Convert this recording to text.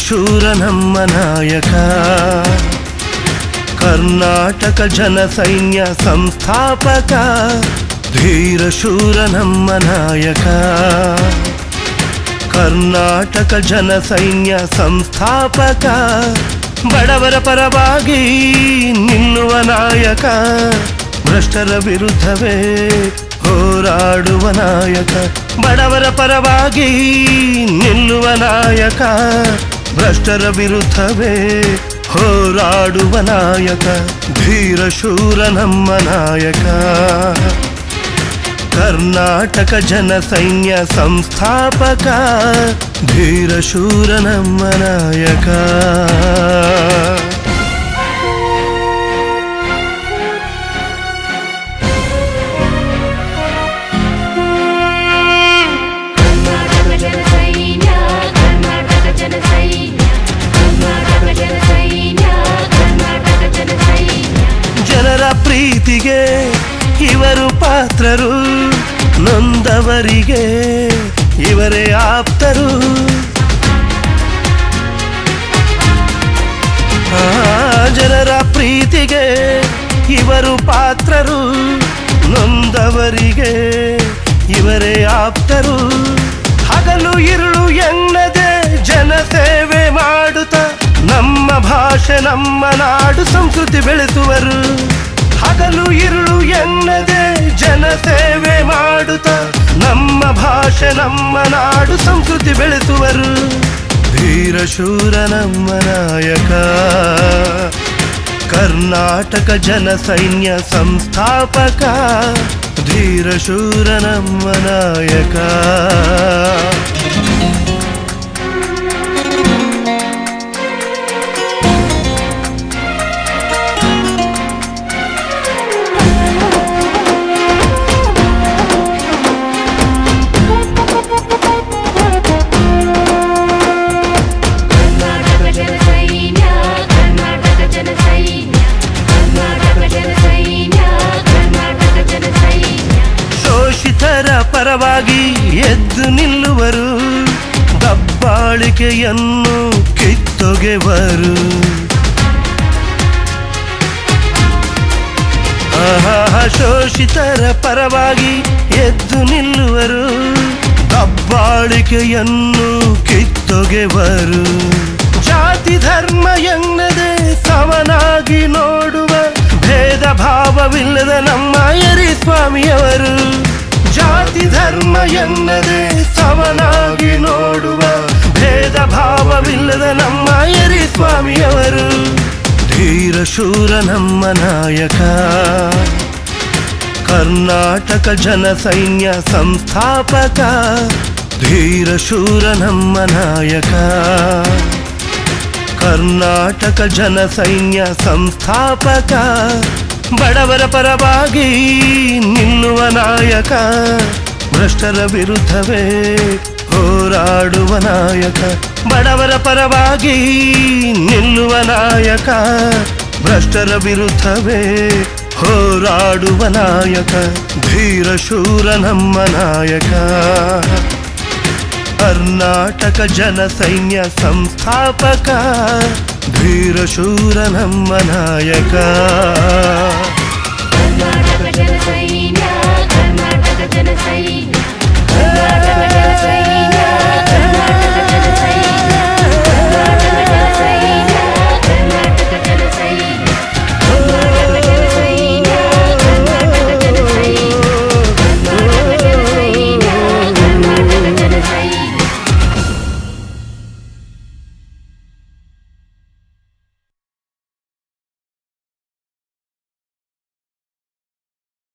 ಧೀರಶೂರ ನಮ್ಮ ನಾಯಕ ಕರ್ನಾಟಕ ಜನ ಸೈನ್ಯ ಸಂಸ್ಥಾಪಕ ಧೀರಶೂರ ನಮ್ಮ ನಾಯಕ ಕರ್ನಾಟಕ ಜನ ಸೈನ್ಯ ಸಂಸ್ಥಾಪಕ ಬಡವರ ಪರವಾಗಿ ನಿಲ್ಲುವ ನಾಯಕ ಭ್ರಷ್ಟರ ವಿರುದ್ಧವೇ ಹೋರಾಡುವ ನಾಯಕ ಬಡವರ ಪರವಾಗಿ ನಿಲ್ಲುವ ನಾಯಕ ಭ್ರಷ್ಟರ ವಿರುದ್ಧವೇ ಹೋರಾಡುವ ನಾಯಕ ಧೀರಶೂರ ನಮ್ಮ ನಾಯಕ ಕರ್ನಾಟಕ ಜನ ಸೈನ್ಯ ಸಂಸ್ಥಾಪಕ ಧೀರಶೂರ ನಮ್ಮ ನಾಯಕ ಕರ್ನಾಟಕ ಜನ ಸೈನ್ಯ ಕರ್ನಾಟಕ ಜನ ಸೈನ್ಯ ಕರ್ನಾಟಕ ಜನ ಸೈನ್ಯ ಕರ್ನಾಟಕ ಜನ ಸೈನ್ಯ ಜನರ ಪ್ರೀತಿಗೆ ಇವರು ಪಾತ್ರರು ನೊಂದವರಿಗೆ ಇವರೇ ಆಪ್ತರು ಆ, ಜನರ ಪ್ರೀತಿಗೆ ಇವರು ಪಾತ್ರರು ನೊಂದವರಿಗೆ ಇವರೇ ಆಪ್ತರು ಹಗಲು ಇರುಳು ಎನ್ನದೆ ಜನ ಸೇವೆ ಮಾಡುತ್ತ ನಮ್ಮ ಭಾಷೆ ನಮ್ಮ ನಾಡು ಸಂಸ್ಕೃತಿ ಬೆಳೆಸುವರು ಹಗಲು ಇರುಳು ಎನ್ನದೆ ಜನ ಸೇವೆ ಮಾಡುತ್ತ ನಮ್ಮ ಭಾಷೆ ನಮ್ಮ ನಾಡು ಸಂಸ್ಕೃತಿ ಬೆಳೆಸುವರು ಧೀರಶೂರ ನಮ್ಮ ನಾಯಕ ಕರ್ನಾಟಕ ಜನ ಸೈನ್ಯ ಸಂಸ್ಥಾಪಕ ಧೀರಶೂರ ನಮ್ಮ ನಾಯಕ ಕರ್ನಾಟಕ ಜನ ಸೈನ್ಯ ಕರ್ನಾಟಕ ಜನ ಸೈನ್ಯ ಕರ್ನಾಟಕ ಜನ ಸೈನ್ಯ ಕರ್ನಾಟಕ ಜನ ಸೈನ್ಯ ಶೋಷಿತರ ಪರವಾಗಿ ಎದ್ದು ನಿಲ್ಲುವರು ದಬ್ಬಾಳಿಕೆಯನ್ನು ಕಿತ್ತೊಗೆವರು ಆಹಾ ಶೋಷಿತರ ಪರವಾಗಿ ಎದ್ದು ನಿಲ್ಲುವರು ದಬ್ಬಾಳಿಕೆಯನ್ನು ಕಿತ್ತೊಗೆವರು ಜಾತಿ ಧರ್ಮ ಎನ್ನದೆ ಸಮನಾಗಿ ನೋಡುವ ಭೇದ ಭಾವವಿಲ್ಲದ ನಮ್ಮ ಯರಿ ಸ್ವಾಮಿಯವರು ಜಾತಿ ಧರ್ಮ ಎನ್ನದೆ ಸಮನಾಗಿ ನೋಡುವ ಭೇದ ಭಾವವಿಲ್ಲದ ನಮ್ಮ ಯರಿ ಸ್ವಾಮಿಯವರು ಧೀರಶೂರ ನಮ್ಮ ನಾಯಕ ಕರ್ನಾಟಕ ಜನ ಸೈನ್ಯ ಸಂಸ್ಥಾಪಕ ಧೀರಶೂರ ನಮ್ಮ ನಾಯಕ ಕರ್ನಾಟಕ ಜನ ಸೈನ್ಯ ಸಂಸ್ಥಾಪಕ ಬಡವರ ಪರವಾಗಿ ನಿಲ್ಲುವ ನಾಯಕ ಭ್ರಷ್ಟರ ವಿರುದ್ಧವೇ ಹೋರಾಡುವ ನಾಯಕ ಬಡವರ ಪರವಾಗಿ ನಿಲ್ಲುವ ನಾಯಕ ಭ್ರಷ್ಟರ ವಿರುದ್ಧವೇ ಹೋರಾಡುವ ನಾಯಕ ಧೀರಶೂರ ನಮ್ಮ ನಾಯಕ ಕರ್ನಾಟಕ ಜನ ಸೈನ್ಯ ಸಂಸ್ಥಾಪಕ ಧೀರಶೂರ ನಮ್ಮ ನಾಯಕ ಕರ್ನಾಟಕ ಜನ ಸೈನ್ಯ ಕರ್ನಾಟಕ ಜನ ಸೈನ್ಯ